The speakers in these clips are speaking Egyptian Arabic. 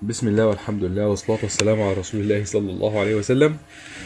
بسم الله والحمد لله والصلاة والسلام على رسول الله صلى الله عليه وسلم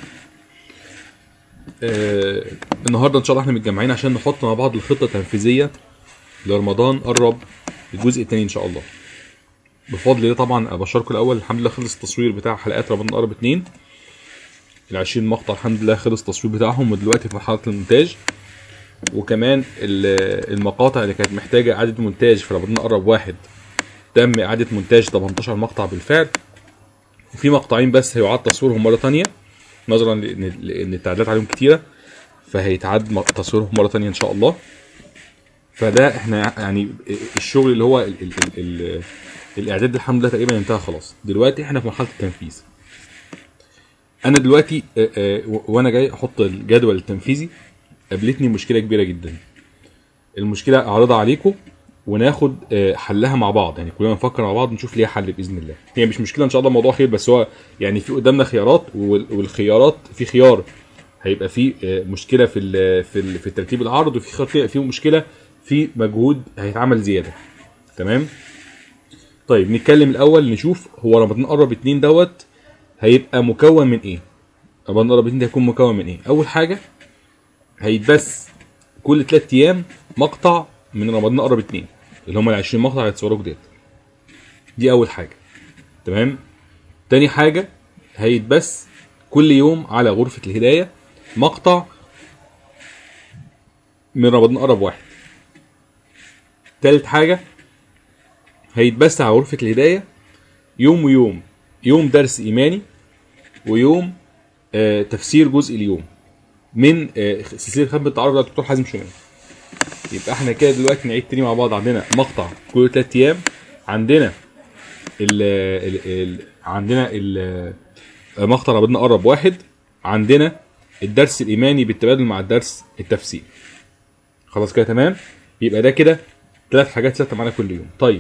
آه النهاردة إن شاء الله احنا متجمعين عشان نحط مع بعض الخطة التنفيذية لرمضان قرب الجزء الثاني إن شاء الله بفضل الله طبعا أبشركم الأول الحمد لله خلص التصوير بتاع حلقات رمضان قرب اتنين ال 20 مقطع الحمد لله خلص التصوير بتاعهم ودلوقتي في مرحلة المونتاج وكمان ال- المقاطع اللي كانت محتاجة إعادة مونتاج في رمضان قرب واحد تم إعادة مونتاج 18 مقطع بالفعل وفي مقطعين بس هيعاد تصويرهم مرة تانية نظرا لأن لأن التعديلات عليهم كتيرة فهيتعاد م- تصويرهم مرة تانية إن شاء الله فده احنا يعني الشغل اللي هو ال ال ال ال الإعداد الحمد لله تقريبا انتهى خلاص دلوقتي احنا في مرحلة التنفيذ أنا دلوقتي آه، آه، و- وأنا جاي أحط الجدول التنفيذي قابلتني مشكلة كبيرة جدا المشكلة أعرضها عليكم وناخد آه، حلها مع بعض يعني كلنا نفكر مع بعض نشوف ليها حل باذن الله هي مش مشكله ان شاء الله موضوع خير بس هو يعني في قدامنا خيارات وال- والخيارات في خيار هيبقى في آه، مشكله في ال في ال في ترتيب العرض وفي خيار في مشكله في مجهود هيتعمل زياده تمام طيب نتكلم الاول نشوف هو رمضان قرب اتنين دوت هيبقى مكون من ايه رمضان قرب اتنين ده هيكون مكون من ايه اول حاجه هيتبث كل ثلاث ايام مقطع من رمضان قرب اتنين اللي هم ال 20 مقطع اللي هيتصوروا جداد دي اول حاجه تمام تاني حاجه هيتبث كل يوم على غرفه الهدايه مقطع من رمضان قرب واحد تالت حاجه هيتبث على غرفه الهدايه يوم ويوم يوم درس ايماني ويوم آه تفسير جزء اليوم من آه سلسله خدمه التعرف بتاع الدكتور حازم شمال يبقى احنا كده دلوقتي نعيد تاني مع بعض عندنا مقطع كل ثلاث ايام عندنا ال ال ال عندنا ال مقطع ربنا قرب واحد عندنا الدرس الايماني بالتبادل مع الدرس التفسير خلاص كده تمام يبقى ده كده ثلاث حاجات ثابته معانا كل يوم طيب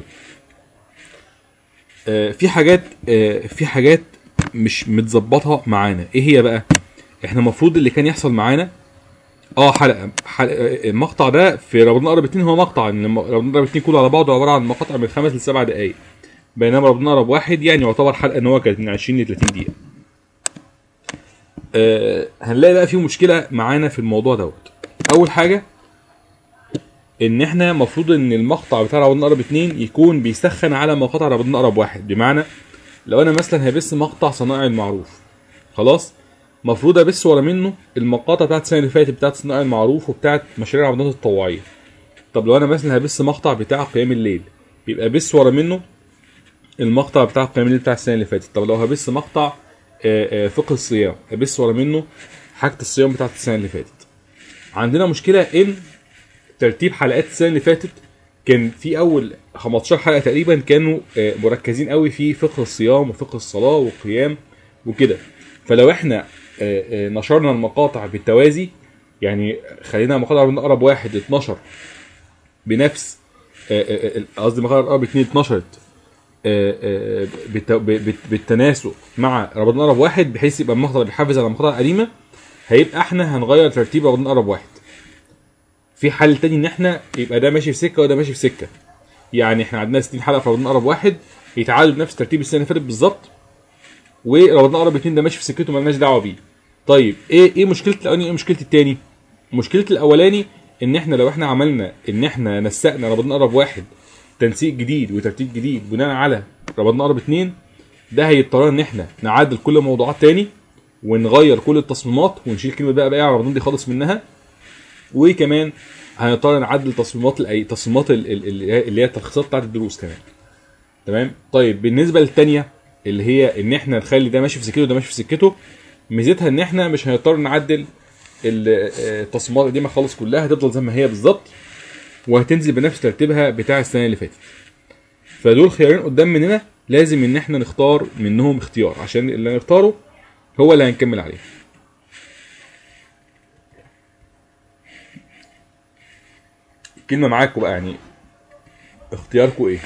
آه في حاجات آه في حاجات مش متظبطه معانا ايه هي بقى احنا المفروض اللي كان يحصل معانا اه حلقه حلقه المقطع ده في رمضان قرب اتنين هو مقطع ان الم- رمضان قرب اتنين كله على بعضه عباره عن مقاطع من خمس لسبع دقائق بينما رمضان قرب واحد يعني يعتبر حلقه ان هو كانت من 20 ل 30 دقيقه آه هنلاقي بقى في مشكله معانا في الموضوع دوت اول حاجه ان احنا المفروض ان المقطع بتاع رمضان قرب اتنين يكون بيسخن على مقاطع رمضان قرب واحد بمعنى لو انا مثلا هبث مقطع صناعي المعروف خلاص المفروض ابث ورا منه المقاطع بتاعت السنه اللي فاتت بتاعت صناعي المعروف وبتاعت مشاريع رمضان التطوعيه طب لو انا مثلا هبث مقطع بتاع قيام الليل يبقى بث ورا منه المقطع بتاع قيام الليل بتاع السنه اللي فاتت طب لو هبث مقطع آه، آه، فقه الصيام ابث ورا منه حاجه الصيام بتاعت السنه اللي فاتت عندنا مشكله ان ترتيب حلقات السنه اللي فاتت كان في اول 15 حلقه تقريبا كانوا آه، مركزين قوي في فقه الصيام وفقه الصلاه والقيام وكده فلو احنا آه، آه، نشرنا المقاطع بالتوازي يعني خلينا مقاطع من اقرب واحد 12 بنفس آه، آه، آه، قصدي مقاطع اقرب اتنين اتنشرت آه، آه، بالت- ب- بت- بالتناسق مع رمضان اقرب واحد بحيث يبقى المقطع بيحافظ على المقاطع القديمه هيبقى احنا هنغير ترتيب رمضان اقرب واحد في حل تاني ان احنا يبقى ده ماشي في سكه وده ماشي في سكه يعني احنا عندنا 60 حلقه في رمضان اقرب واحد يتعادلوا بنفس ترتيب السنه اللي فاتت بالظبط ورمضان اقرب اتنين ده ماشي في سكته مالناش دعوه بيه طيب ايه ايه مشكله الاولاني ايه مشكله التاني مشكله الاولاني ان احنا لو احنا عملنا ان احنا نسقنا رمضان اقرب واحد تنسيق جديد وترتيب جديد بناء على رمضان اقرب اتنين ده هيضطر ان احنا نعدل كل الموضوعات تاني ونغير كل التصميمات ونشيل كلمه بقى بقى رمضان دي خالص منها وكمان هنضطر نعدل تصميمات الاي تصميمات ال- ال- ال- اللي هي التلخيصات بتاعت الدروس كمان تمام طيب بالنسبه للتانيه اللي هي ان احنا نخلي ده ماشي في سكته وده ماشي في سكته ميزتها ان احنا مش هنضطر نعدل ال- آه، التصميمات القديمه خالص كلها هتفضل زي ما هي بالظبط وهتنزل بنفس ترتيبها بتاع السنه اللي فاتت فدول خيارين قدام مننا لازم ان احنا نختار منهم اختيار عشان اللي نختاره هو اللي هنكمل عليه كلمة معاكم بقى يعني اختياركم ايه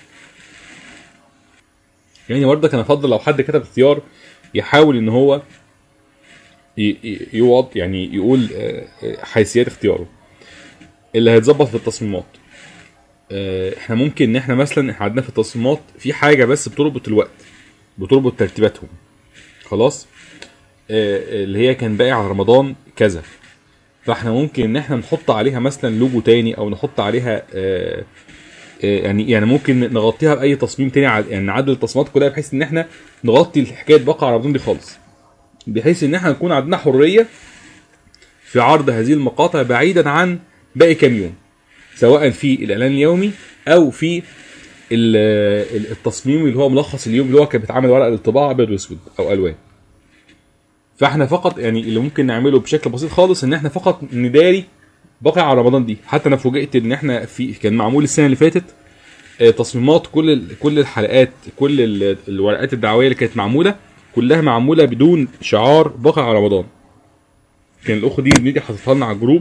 يعني برضك انا افضل لو حد كتب اختيار يحاول ان هو ي- ي- يوض يعني يقول آه، آه، حيثيات اختياره اللي هيتظبط في التصميمات آه، احنا ممكن ان احنا مثلا احنا عندنا في التصميمات في حاجه بس بتربط الوقت بتربط ترتيباتهم خلاص آه، اللي هي كان باقي على رمضان كذا فاحنا ممكن ان احنا نحط عليها مثلا لوجو تاني او نحط عليها آه، آه، يعني يعني ممكن نغطيها باي تصميم تاني ع- يعني نعدل التصميمات كلها بحيث ان احنا نغطي حكايه بقى على رمضان دي خالص بحيث ان احنا نكون عندنا حريه في عرض هذه المقاطع بعيدا عن باقي كام يوم سواء في الاعلان اليومي او في ال- ال- التصميم اللي هو ملخص اليوم اللي هو كان بيتعمل ورق الطباعه ابيض واسود او الوان فاحنا فقط يعني اللي ممكن نعمله بشكل بسيط خالص ان احنا فقط نداري بقى على رمضان دي حتى انا فوجئت ان احنا في كان معمول السنه اللي فاتت آه، تصميمات كل ال- كل الحلقات كل ال- الورقات الدعويه اللي كانت معموله كلها معموله بدون شعار بقى على رمضان كان الاخت دي بنيجي حاططها لنا على الجروب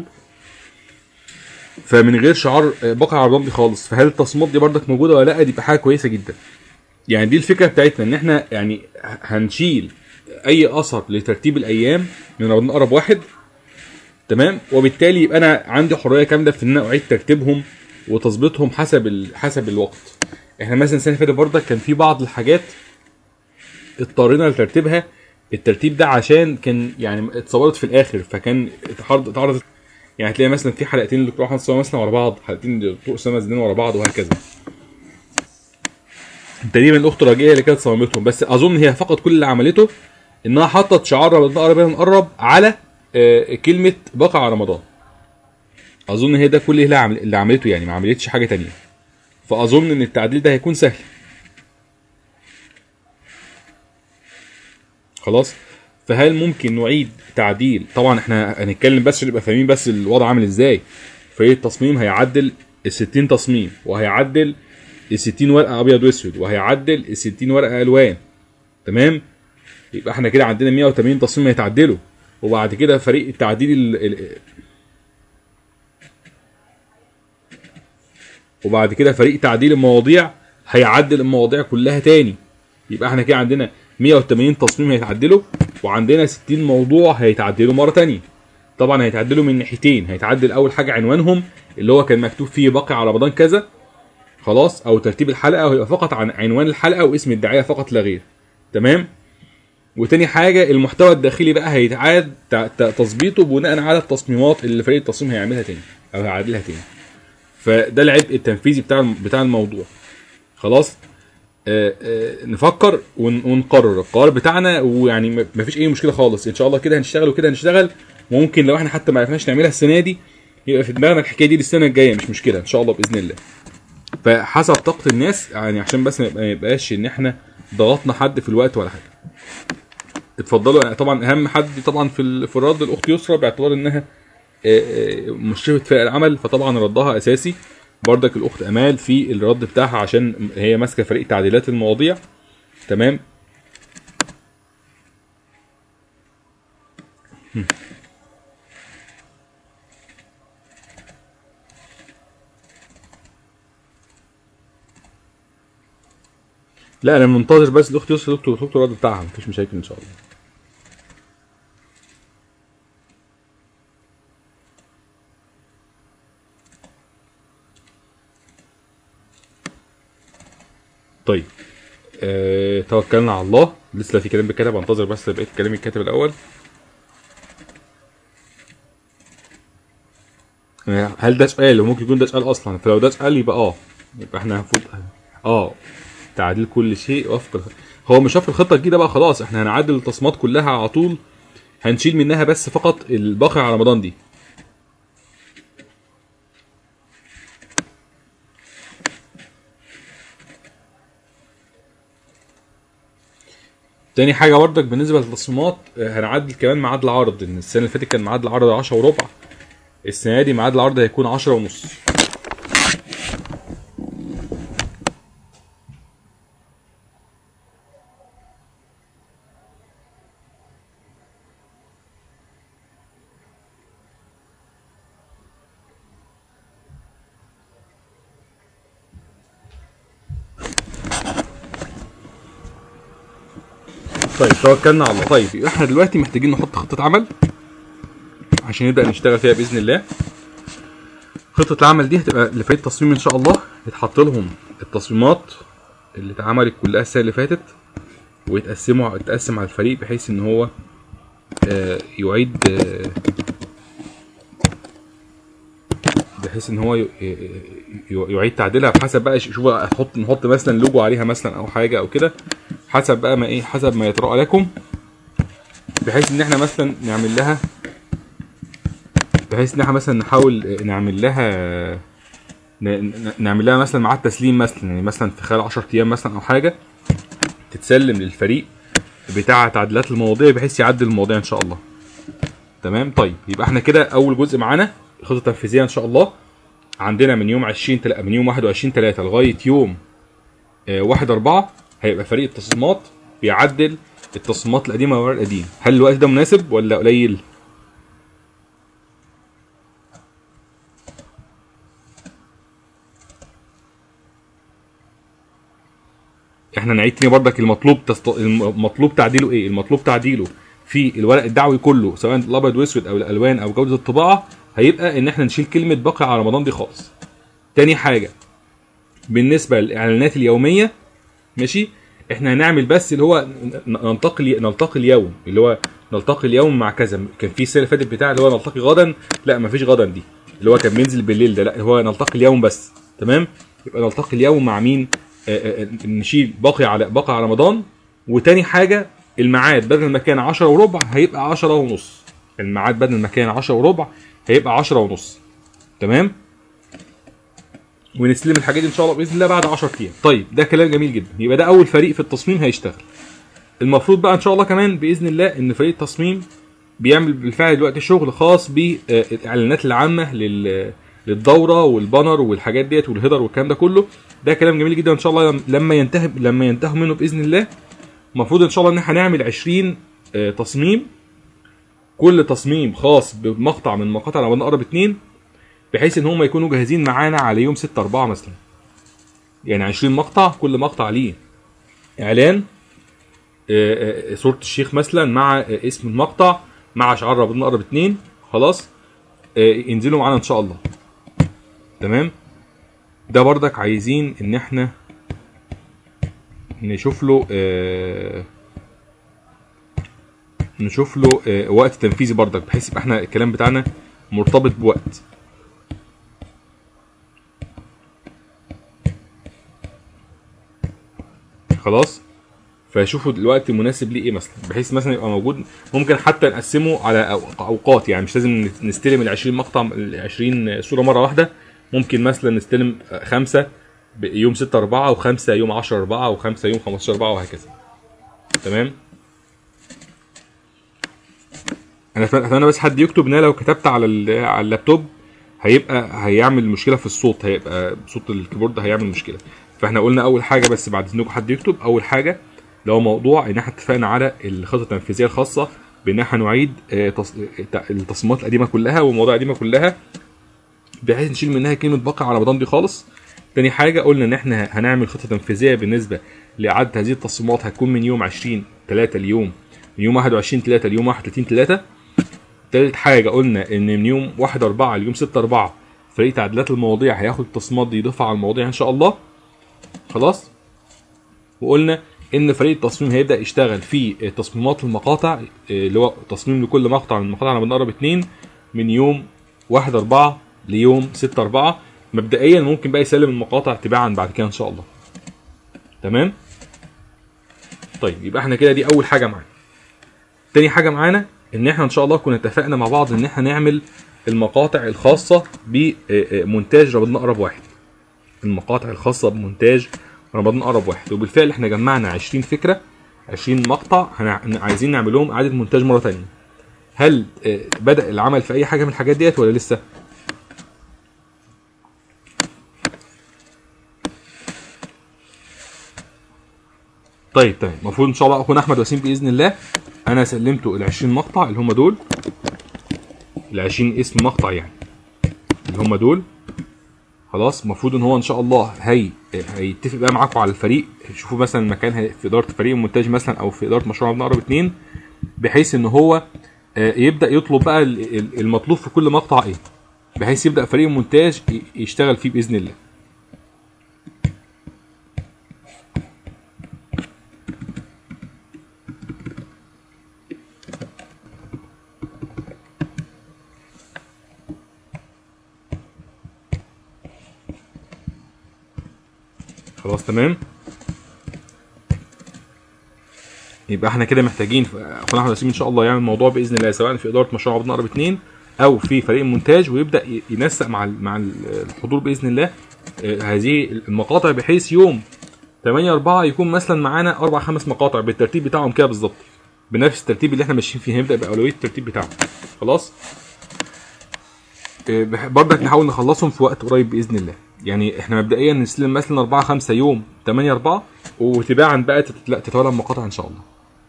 فمن غير شعار آه، بقى على رمضان دي خالص فهل التصميمات دي بردك موجوده ولا لا دي بقى حاجه كويسه جدا يعني دي الفكره بتاعتنا ان احنا يعني هنشيل اي اثر لترتيب الايام من رمضان اقرب واحد تمام وبالتالي يبقى انا عندي حريه كامله في ان انا اعيد ترتيبهم وتظبيطهم حسب ال... حسب الوقت احنا مثلا السنه اللي فاتت برضك كان في بعض الحاجات اضطرينا لترتيبها الترتيب ده عشان كان يعني اتصورت في الاخر فكان اتعرض اتعرضت يعني هتلاقي مثلا في حلقتين لدكتور احمد صلاح مثلا ورا بعض حلقتين لدكتور اسامه زيدان ورا بعض وهكذا تقريبا الاخت راجيه اللي كانت صممتهم بس اظن هي فقط كل اللي عملته انها حطت شعار رمضان قرب نقرب على آه، كلمه بقى على رمضان اظن هي ده كل اللي عمل- اللي عملته يعني ما عملتش حاجه تانية فاظن ان التعديل ده هيكون سهل خلاص فهل ممكن نعيد تعديل طبعا احنا هنتكلم بس عشان نبقى فاهمين بس الوضع عامل ازاي فريق التصميم هيعدل ال 60 تصميم وهيعدل ال 60 ورقه ابيض واسود وهيعدل ال 60 ورقه الوان تمام يبقى احنا كده عندنا 180 تصميم هيتعدلوا وبعد كده فريق التعديل ال... ال... وبعد كده فريق تعديل المواضيع هيعدل المواضيع كلها تاني يبقى احنا كده عندنا 180 تصميم هيتعدلوا وعندنا 60 موضوع هيتعدلوا مره تانية طبعا هيتعدلوا من ناحيتين هيتعدل اول حاجه عنوانهم اللي هو كان مكتوب فيه باقي على رمضان كذا خلاص او ترتيب الحلقه وهيبقى فقط عن عنوان الحلقه واسم الداعيه فقط لا غير تمام وتاني حاجه المحتوى الداخلي بقى هيتعاد ت- ت- تظبيطه بناء على التصميمات اللي فريق التصميم هيعملها تاني او هيعدلها تاني فده العبء التنفيذي بتاع الم- بتاع الموضوع خلاص آه آه نفكر ون- ونقرر القرار بتاعنا ويعني م- مفيش اي مشكله خالص ان شاء الله كده هنشتغل وكده هنشتغل ممكن لو احنا حتى ما عرفناش نعملها السنه دي يبقى في دماغنا الحكايه دي للسنه الجايه مش مشكله ان شاء الله باذن الله فحسب طاقه الناس يعني عشان بس ما يبقى- ما يبقاش ان احنا ضغطنا حد في الوقت ولا حاجه اتفضلوا يعني طبعا اهم حد طبعا في ال- في الرد الاخت يسرا باعتبار انها آه، آه، مشرفه فرق العمل فطبعا ردها اساسي بردك الاخت امال في الرد بتاعها عشان هي ماسكه فريق تعديلات المواضيع تمام هم. لا انا منتظر بس الاخت يسرا دكتور دكتور الرد بتاعها مفيش مشاكل ان شاء الله طيب آه، توكلنا على الله لسه في كلام بيتكتب انتظر بس بقيه الكلام الكاتب الاول آه، هل ده سؤال وممكن يكون ده سؤال اصلا فلو ده سؤال يبقى اه يبقى احنا المفروض اه تعديل كل شيء وفق الخ- هو مش وفق الخطه الجديده بقى خلاص احنا هنعدل التصميمات كلها على طول هنشيل منها بس فقط الباقي على رمضان دي تاني حاجة برضك بالنسبة للتصميمات آه، هنعدل كمان ميعاد العرض ان السنة اللي فاتت كان ميعاد العرض 10 وربع السنة دي ميعاد العرض هيكون 10 ونص طيب توكلنا على الله طيب يبقى احنا دلوقتي محتاجين نحط خطة عمل عشان نبدأ نشتغل فيها بإذن الله خطه العمل دي هتبقى لفريق التصميم ان شاء الله يتحط لهم التصميمات اللي اتعملت كلها السنه اللي فاتت ويتقسموا يتقسم على الفريق بحيث ان هو آه، يعيد آه، بحيث ان هو ي- ي- ي- يعيد تعديلها بحسب بقى ش- شوف هتحط نحط مثلا لوجو عليها مثلا او حاجه او كده حسب بقى ما ايه حسب ما يترأى لكم بحيث ان احنا مثلا نعمل لها بحيث ان احنا مثلا نحاول نعمل لها ن- ن- نعمل لها مثلا ميعاد تسليم مثلا يعني مثلا في خلال 10 ايام مثلا او حاجه تتسلم للفريق بتاع تعديلات المواضيع بحيث يعدل المواضيع ان شاء الله تمام طيب يبقى احنا كده اول جزء معانا الخطه التنفيذيه ان شاء الله عندنا من يوم 20 تل... من يوم 21 3 لغايه يوم آه 1 4 هيبقى فريق التصميمات بيعدل التصميمات القديمه والورق القديم هل الوقت ده مناسب ولا قليل احنا نعيد تاني برضك المطلوب تست... المطلوب تعديله ايه المطلوب تعديله في الورق الدعوي كله سواء الابيض واسود او الالوان او جوده الطباعه هيبقى ان احنا نشيل كلمه باقي على رمضان دي خالص تاني حاجه بالنسبه للاعلانات اليوميه ماشي احنا هنعمل بس اللي هو ن- نلتقي نلتقي اليوم اللي هو نلتقي اليوم مع كذا كان في السنه اللي فاتت بتاع اللي هو نلتقي غدا لا مفيش غدا دي اللي هو كان بينزل بالليل ده لا هو نلتقي اليوم بس تمام يبقى نلتقي اليوم مع مين آه، آه، آه، نشيل باقي على باقي على رمضان وتاني حاجه الميعاد بدل ما كان 10 وربع هيبقى 10 ونص الميعاد بدل ما كان 10 وربع هيبقى 10 ونص تمام ونستلم الحاجات دي ان شاء الله باذن الله بعد 10 ايام طيب ده كلام جميل جدا يبقى ده اول فريق في التصميم هيشتغل المفروض بقى ان شاء الله كمان باذن الله ان فريق التصميم بيعمل بالفعل دلوقتي شغل خاص بالاعلانات العامه لل للدوره والبانر والحاجات ديت والهيدر والكلام ده كله ده كلام جميل جدا ان شاء الله لما ينتهي لما ينتهوا منه باذن الله المفروض ان شاء الله ان احنا هنعمل 20 آه، تصميم كل تصميم خاص بمقطع من مقاطع رمضان اقرب اتنين بحيث ان هم يكونوا جاهزين معانا على يوم 6 4 مثلا يعني 20 مقطع كل مقطع ليه اعلان آه، آه، صورة الشيخ مثلا مع آه، اسم المقطع مع شعار رمضان اقرب اتنين خلاص آه، ينزلوا معانا ان شاء الله تمام ده بردك عايزين ان احنا نشوف له آه، نشوف له آه، وقت تنفيذي بردك بحيث يبقى احنا الكلام بتاعنا مرتبط بوقت خلاص فشوفوا الوقت المناسب ليه ايه مثلا بحيث مثلا يبقى موجود ممكن حتى نقسمه على أو- اوقات يعني مش لازم نستلم ال 20 مقطع ال 20 صوره مره واحده ممكن مثلا نستلم خمسه يوم 6 4 وخمسه يوم 10 4 وخمسه يوم 15 4 وهكذا تمام انا اتمنى بس حد يكتب ان انا لو كتبت على ال- على اللابتوب هيبقى هيعمل مشكله في الصوت هيبقى صوت الكيبورد هيعمل مشكله فاحنا قلنا اول حاجه بس بعد اذنكم حد يكتب اول حاجه لو موضوع ان احنا اتفقنا على الخطه التنفيذيه الخاصه بان احنا نعيد آه، تص- آه، التصميمات القديمه كلها والمواضيع القديمه كلها بحيث نشيل منها كلمه باقي على رمضان دي خالص تاني حاجه قلنا ان احنا هنعمل خطه تنفيذيه بالنسبه لاعاده هذه التصميمات هتكون من يوم 20 3 اليوم من يوم 21 3 ليوم 31 3 تالت حاجه قلنا ان من يوم 1 4 ليوم 6 4 فريق تعديلات المواضيع هياخد التصميمات دي يضيفها على المواضيع ان شاء الله خلاص وقلنا ان فريق التصميم هيبدا يشتغل في تصميمات المقاطع اللي هو تصميم لكل مقطع من المقاطع اللي بنقرب اتنين من يوم 1 4 ليوم 6 4 مبدئيا ممكن بقى يسلم المقاطع تباعا بعد كده ان شاء الله تمام طيب يبقى احنا كده دي اول حاجه معانا تاني حاجه معانا ان احنا ان شاء الله كنا اتفقنا مع بعض ان احنا نعمل المقاطع الخاصه بمونتاج رمضان اقرب واحد المقاطع الخاصه بمونتاج رمضان اقرب واحد وبالفعل احنا جمعنا 20 فكره 20 مقطع هنع- عايزين نعمل لهم اعاده مونتاج مره تانية هل آه، بدا العمل في اي حاجه من الحاجات ديت ولا لسه طيب طيب المفروض ان شاء الله اكون احمد وسيم باذن الله انا سلمته ال 20 مقطع اللي هم دول ال 20 اسم مقطع يعني اللي هم دول خلاص المفروض ان هو ان شاء الله هي هيتفق بقى معاكم على الفريق شوفوا مثلا مكان هي- في اداره فريق المونتاج مثلا او في اداره مشروع ابن اقرب اتنين بحيث ان هو آه، يبدا يطلب بقى ال- ال- المطلوب في كل مقطع ايه بحيث يبدا فريق المونتاج ي- يشتغل فيه باذن الله خلاص تمام يبقى احنا كده محتاجين ف- اخونا احمد ياسين ان شاء الله يعمل موضوع باذن الله سواء في اداره مشروع عبد النقر اتنين او في فريق المونتاج ويبدا ي- ينسق مع ال- مع ال- الحضور باذن الله آه، هذه المقاطع بحيث يوم 8 4 يكون مثلا معانا اربع خمس مقاطع بالترتيب بتاعهم كده بالظبط بنفس الترتيب اللي احنا ماشيين فيه هنبدا باولويه الترتيب بتاعهم خلاص آه، بح- برضك نحاول نخلصهم في وقت قريب باذن الله يعني احنا مبدئيا نسلم مثلا 4 5 يوم 8 4 وتباعا بقى تت- لا، تتولى المقاطع ان شاء الله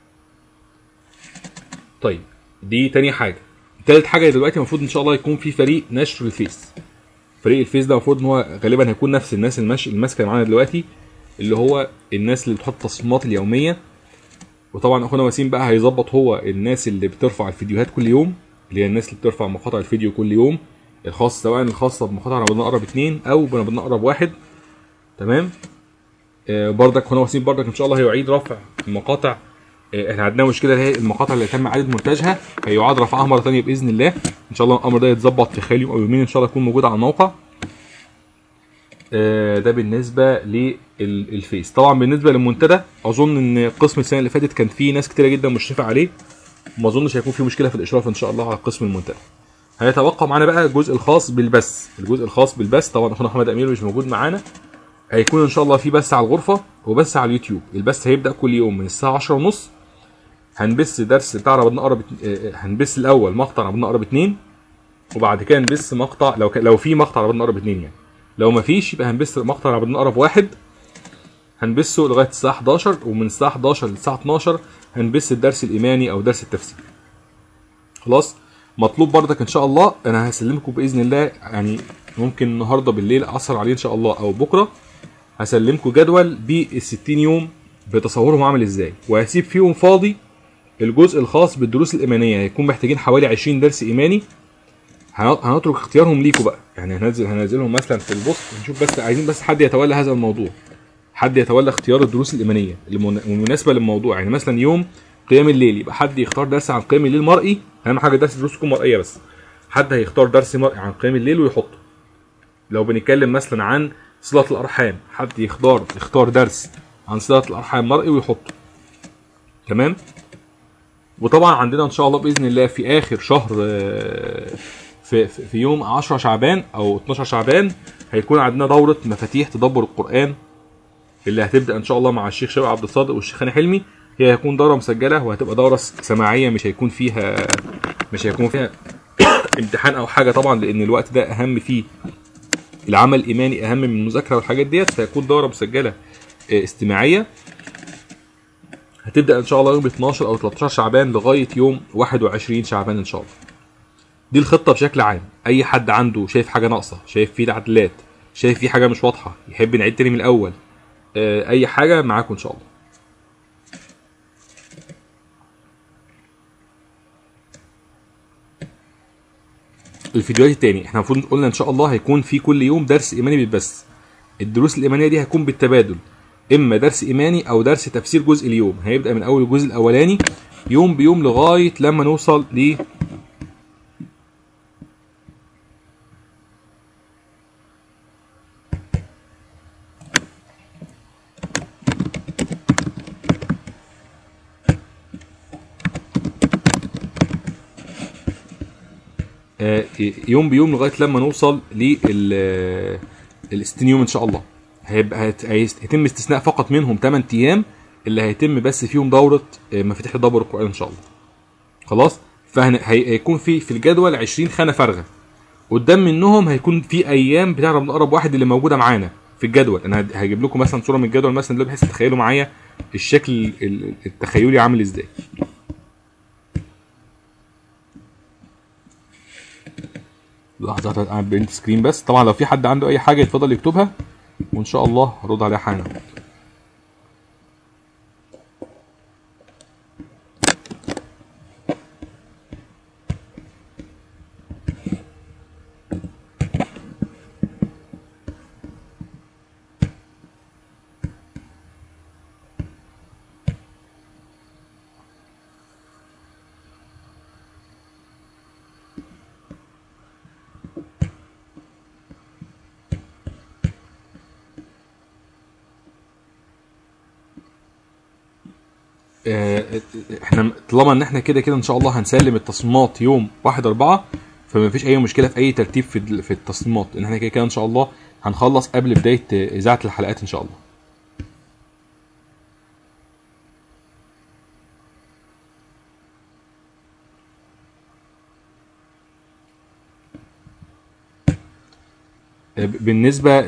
طيب دي تاني حاجه تالت حاجه دلوقتي المفروض ان شاء الله يكون في فريق نشر الفيس فريق الفيس ده المفروض ان هو غالبا هيكون نفس الناس المش... الماسكه معانا دلوقتي اللي هو الناس اللي بتحط التصميمات اليوميه وطبعا اخونا وسيم بقى هيظبط هو الناس اللي بترفع الفيديوهات كل يوم اللي هي الناس اللي بترفع مقاطع الفيديو كل يوم الخاص سواء الخاصه بمقاطع رمضان اقرب اتنين او رمضان اقرب واحد تمام آه بردك اخونا وسيم بردك ان شاء الله هيعيد رفع المقاطع آه، احنا عندنا مشكله اللي هي المقاطع اللي تم اعاده مونتاجها هيعاد رفعها مره ثانيه باذن الله ان شاء الله الامر ده يتظبط في خلال يوم او يومين ان شاء الله يكون موجود على الموقع آه، ده بالنسبه للفيس طبعا بالنسبه للمنتدى اظن ان قسم السنه اللي فاتت كان فيه ناس كتيره جدا مشرفه عليه وما اظنش هيكون في مشكله في الاشراف ان شاء الله على قسم المنتدى هيتبقى معانا بقى الجزء الخاص بالبث الجزء الخاص بالبث طبعا اخونا احمد امير مش موجود معانا هيكون ان شاء الله في بث على الغرفه وبث على اليوتيوب البث هيبدا كل يوم من الساعه 10 ونص هنبث درس بتاع رمضان اقرب ات- آه، هنبث الاول مقطع رمضان اقرب اتنين وبعد كده نبث مقطع لو ك... لو في مقطع رمضان اقرب اتنين يعني لو ما فيش يبقى هنبث مقطع رمضان اقرب واحد هنبثه لغايه الساعه 11 ومن الساعه 11 للساعه 12 هنبث الدرس الايماني او درس التفسير خلاص مطلوب بردك ان شاء الله انا هسلمكم باذن الله يعني ممكن النهارده بالليل اثر عليه ان شاء الله او بكره هسلمكم جدول بال 60 يوم بتصورهم عامل ازاي وهسيب فيهم فاضي الجزء الخاص بالدروس الايمانيه هيكون محتاجين حوالي 20 درس ايماني هن- هنترك اختيارهم ليكم بقى يعني هنزل هنزلهم مثلا في البوست ونشوف بس عايزين بس حد يتولى هذا الموضوع حد يتولى اختيار الدروس الايمانيه المن- المناسبه للموضوع يعني مثلا يوم قيام الليل يبقى حد يختار درس عن قيام الليل مرئي اهم حاجه درس الدروس تكون مرئيه بس حد هيختار درس مرئي عن قيام الليل ويحطه لو بنتكلم مثلا عن صله الارحام حد يختار يختار درس عن صله الارحام مرئي ويحطه تمام وطبعا عندنا ان شاء الله باذن الله في اخر شهر آه، في في في يوم 10 شعبان او 12 شعبان هيكون عندنا دوره مفاتيح تدبر القران اللي هتبدا ان شاء الله مع الشيخ شباب عبد الصادق والشيخ هاني حلمي هي هيكون دوره مسجله وهتبقى دوره س- سماعيه مش هيكون فيها مش هيكون فيها امتحان او حاجه طبعا لان الوقت ده اهم فيه العمل الايماني اهم من المذاكره والحاجات ديت فيكون دوره مسجله آه، استماعيه هتبدا ان شاء الله يوم 12 او 13 شعبان لغايه يوم 21 شعبان ان شاء الله دي الخطه بشكل عام اي حد عنده شايف حاجه ناقصه شايف فيه تعديلات شايف فيه حاجه مش واضحه يحب نعيد تاني من الاول آه، اي حاجه معاكم ان شاء الله الفيديوهات التاني احنا المفروض قلنا ان شاء الله هيكون في كل يوم درس ايماني بالبث الدروس الايمانيه دي هتكون بالتبادل اما درس ايماني او درس تفسير جزء اليوم هيبدا من اول الجزء الاولاني يوم بيوم لغايه لما نوصل ل آه، يوم بيوم لغايه لما نوصل لل ال 60 يوم ان شاء الله هيبقى هت- هيست- هيتم استثناء فقط منهم 8 ايام اللي هيتم بس فيهم دوره آه، مفاتيح تدبر القران ان شاء الله خلاص فهيكون في في الجدول 20 خانه فارغه قدام منهم هيكون في ايام بتاع رمضان اقرب واحد اللي موجوده معانا في الجدول انا هد- هجيب لكم مثلا صوره من الجدول مثلا دلوقتي بحيث تتخيلوا معايا الشكل ال- ال- التخيلي عامل ازاي لحظه واحدة، انا برنت سكرين بس طبعا لو في حد عنده اي حاجه يتفضل يكتبها وان شاء الله هرد عليها حالا آه، احنا طالما ان احنا كده كده ان شاء الله هنسلم التصميمات يوم 1 4 فما فيش اي مشكله في اي ترتيب في ال- في التصميمات ان احنا كده كده ان شاء الله هنخلص قبل بدايه آه، اذاعه الحلقات ان شاء الله بالنسبه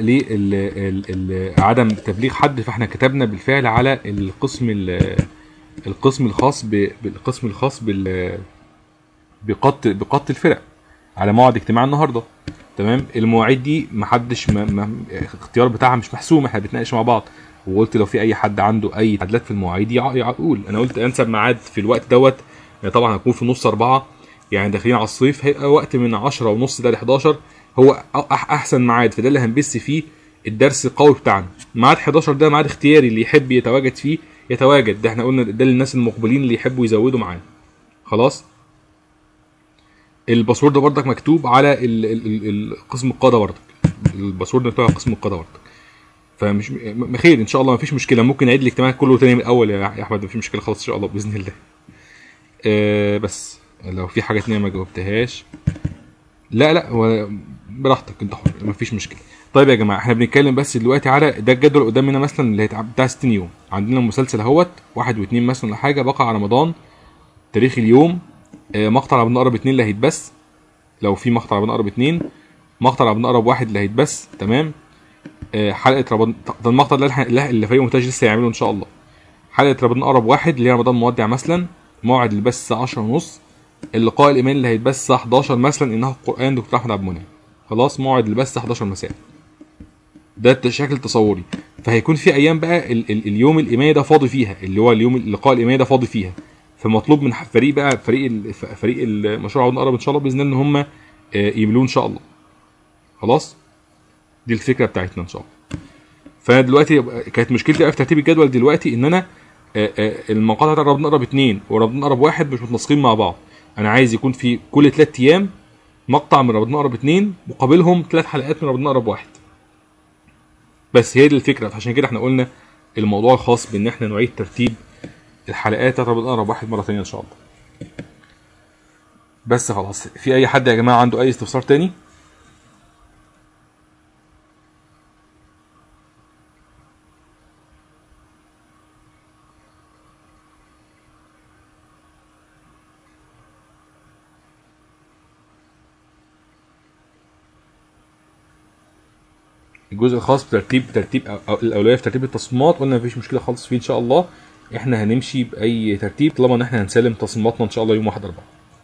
لعدم تبليغ حد فاحنا كتبنا بالفعل على القسم ال- القسم الخاص ب- بالقسم الخاص بال بقط بقط الفرق على موعد اجتماع النهارده تمام المواعيد دي محدش ما ما الاختيار بتاعها مش محسوم احنا بنتناقش مع بعض وقلت لو في اي حد عنده اي تعديلات في المواعيد يع- يقول انا قلت انسب ميعاد في الوقت دوت يعني طبعا هكون في نص اربعه يعني داخلين على الصيف هيبقى وقت من 10 ونص ده ل 11 هو أح- احسن ميعاد فده اللي هنبث فيه الدرس القوي بتاعنا ميعاد 11 ده ميعاد اختياري اللي يحب يتواجد فيه يتواجد ده احنا قلنا ده للناس المقبلين اللي يحبوا يزودوا معانا خلاص الباسورد برضك مكتوب على ال- ال- ال- ال- قسم القاده برضك الباسورد مكتوب على قسم القاده برضك فمش م- خير ان شاء الله مفيش مشكله ممكن نعيد الاجتماع كله تاني من الاول يا يا احمد مفيش مشكله خالص ان شاء الله باذن الله آه بس لو في حاجه تانية ما جاوبتهاش لا لا هو براحتك انت حر مفيش مشكله طيب يا جماعه احنا بنتكلم بس دلوقتي على ده الجدول قدامنا مثلا اللي هيتع- بتاع 60 يوم عندنا مسلسل اهوت واحد واثنين مثلا ولا حاجه بقى على رمضان تاريخ اليوم آه، مقطع رمضان قرب اتنين اللي هيتبث لو في مقطع رمضان قرب اتنين مقطع رمضان قرب واحد اللي هيتبث تمام آه، حلقه رمضان ده المقطع ده اللي إحنا- اللي فريق مونتاج لسه هيعمله ان شاء الله حلقه رمضان قرب واحد اللي هي رمضان مودع مثلا موعد البث الساعه 10 ونص اللقاء الايماني اللي هيتبث الساعه 11 مثلا انه القران دكتور احمد عبد المنعم خلاص موعد البث الساعه 11 مساء ده شكل تصوري فهيكون في ايام بقى ال ال اليوم الايماني ده فاضي فيها اللي هو اليوم اللقاء الايماني ده فاضي فيها فمطلوب من فريق بقى فريق ال- ف- فريق المشروع عودنا قرب ان شاء الله باذن الله ان هم يملوه ان شاء الله خلاص دي الفكره بتاعتنا ان شاء الله فانا دلوقتي كانت مشكلتي بقى في ترتيب الجدول دلوقتي ان انا آه، آه، المقاطع بتاعت رمضان قرب اتنين ورمضان قرب واحد مش متناسقين مع بعض انا عايز يكون في كل ثلاث ايام مقطع من رمضان قرب اتنين مقابلهم ثلاث حلقات من رمضان قرب واحد بس هي دي الفكره فعشان كده احنا قلنا الموضوع الخاص بان احنا نعيد ترتيب الحلقات بتاعت رمضان قرب واحد مره ثانيه ان شاء الله بس خلاص في اي حد يا جماعه عنده اي استفسار تاني الجزء الخاص بترتيب ترتيب أو- أو الاولويه في ترتيب التصميمات قلنا مفيش مشكله خالص فيه ان شاء الله احنا هنمشي باي ترتيب طالما ان احنا هنسلم تصميماتنا ان شاء الله يوم 1 4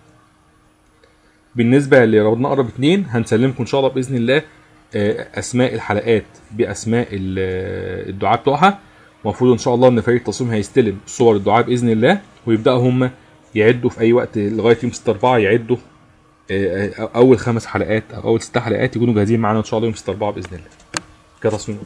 بالنسبه لرمضان قرب اتنين هنسلمكم ان شاء الله باذن الله آه، اسماء الحلقات باسماء ال- آه، الدعاء بتوعها المفروض ان شاء الله ان فريق التصميم هيستلم صور الدعاء باذن الله ويبداوا هم يعدوا في اي وقت لغايه يوم 6 4 يعدوا آه، آه، اول خمس حلقات او اول ست حلقات يكونوا جاهزين معانا ان شاء الله يوم 6 4 باذن الله كتصميم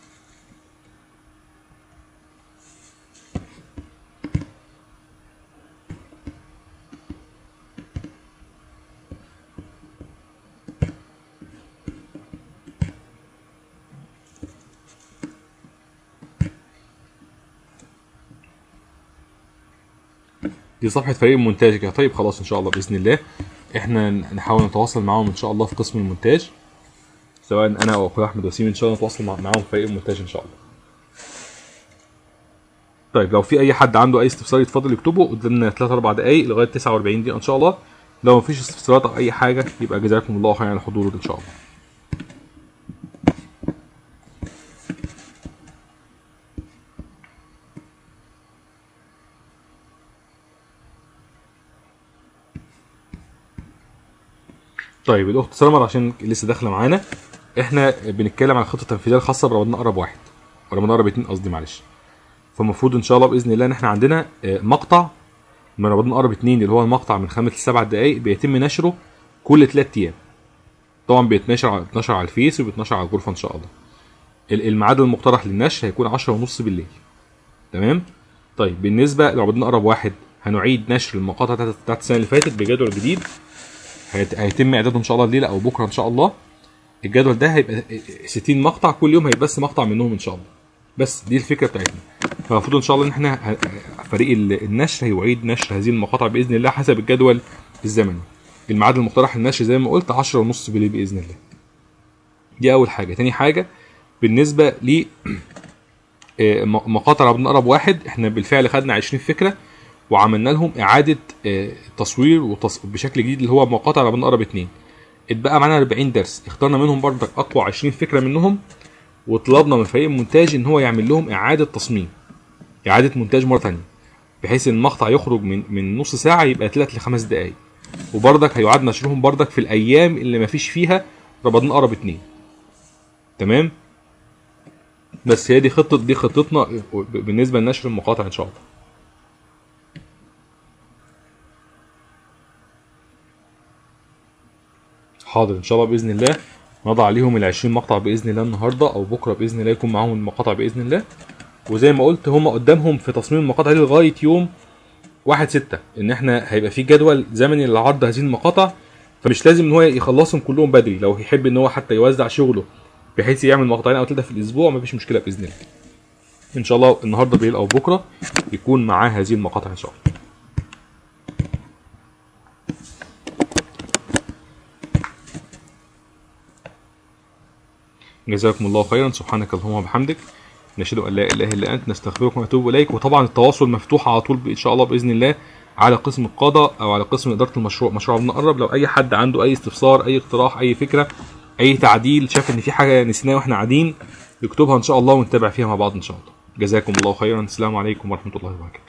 دي صفحة فريق المونتاج كده طيب خلاص ان شاء الله باذن الله احنا نحاول نتواصل معاهم ان شاء الله في قسم المونتاج سواء انا او اخويا احمد وسيم ان شاء الله نتواصل مع- معاهم في فريق المونتاج ان شاء الله طيب لو في اي حد عنده اي استفسار يتفضل يكتبه قدامنا 3 4 دقائق لغايه 49 دقيقه ان شاء الله لو مفيش استفسارات او اي حاجه يبقى جزاكم الله خيرا على حضورك ان شاء الله طيب الاخت سمر عشان لسه داخله معانا احنا بنتكلم عن الخطه التنفيذيه الخاصه برمضان قرب واحد رمضان قرب اتنين قصدي معلش فالمفروض ان شاء الله باذن الله ان احنا عندنا آه، مقطع من رمضان قرب اتنين اللي هو المقطع من خمس لسبع دقائق بيتم نشره كل ثلاث ايام طبعا بيتنشر على بيتنشر على الفيس وبيتنشر على الغرفه ان شاء الله ال- الميعاد المقترح للنشر هيكون 10 ونص بالليل تمام طيب بالنسبه لرمضان قرب واحد هنعيد نشر المقاطع بتاعت بتاعت السنه اللي فاتت بجدول جديد هيت- هيتم اعداده ان شاء الله الليله او بكره ان شاء الله الجدول ده هيبقى 60 مقطع كل يوم هيبقى بس مقطع منهم ان شاء الله بس دي الفكره بتاعتنا فالمفروض ان شاء الله ان احنا ه- فريق ال- النشر هيعيد نشر هذه المقاطع باذن الله حسب الجدول الزمني الميعاد المقترح للنشر زي ما قلت 10 ونص بالليل باذن الله دي اول حاجه تاني حاجه بالنسبه ل آه، م- مقاطع ربنا اقرب واحد احنا بالفعل خدنا 20 فكره وعملنا لهم اعاده آه، تصوير وتص... بشكل جديد اللي هو مقاطع ربنا اقرب اتنين اتبقى معانا 40 درس اخترنا منهم برضك اقوى 20 فكره منهم وطلبنا من فريق المونتاج ان هو يعمل لهم اعاده تصميم اعاده مونتاج مره ثانيه بحيث ان المقطع يخرج من من نص ساعه يبقى 3 ل 5 دقائق وبرضك هيعاد نشرهم برضك في الايام اللي ما فيش فيها رمضان قرب اتنين تمام بس هي دي خطه دي خطتنا بالنسبه لنشر المقاطع ان شاء الله حاضر ان شاء الله باذن الله نضع عليهم ال 20 مقطع باذن الله النهارده او بكره باذن الله يكون معاهم المقاطع باذن الله وزي ما قلت هم قدامهم في تصميم المقاطع دي لغايه يوم 1 6 ان احنا هيبقى في جدول زمني لعرض هذه المقاطع فمش لازم ان هو يخلصهم كلهم بدري لو يحب ان هو حتى يوزع شغله بحيث يعمل مقطعين او ثلاثه في الاسبوع مفيش مشكله باذن الله ان شاء الله النهارده بالليل او بكره يكون معاه هذه المقاطع ان شاء الله جزاكم الله خيرا سبحانك اللهم وبحمدك نشهد ان لا اله الا انت نستغفرك ونتوب اليك وطبعا التواصل مفتوح على طول ان شاء الله باذن الله على قسم القضاء او على قسم اداره المشروع مشروع بنقرب لو اي حد عنده اي استفسار اي اقتراح اي فكره اي تعديل شاف ان في حاجه نسيناها واحنا قاعدين يكتبها ان شاء الله ونتابع فيها مع بعض ان شاء الله جزاكم الله خيرا السلام عليكم ورحمه الله وبركاته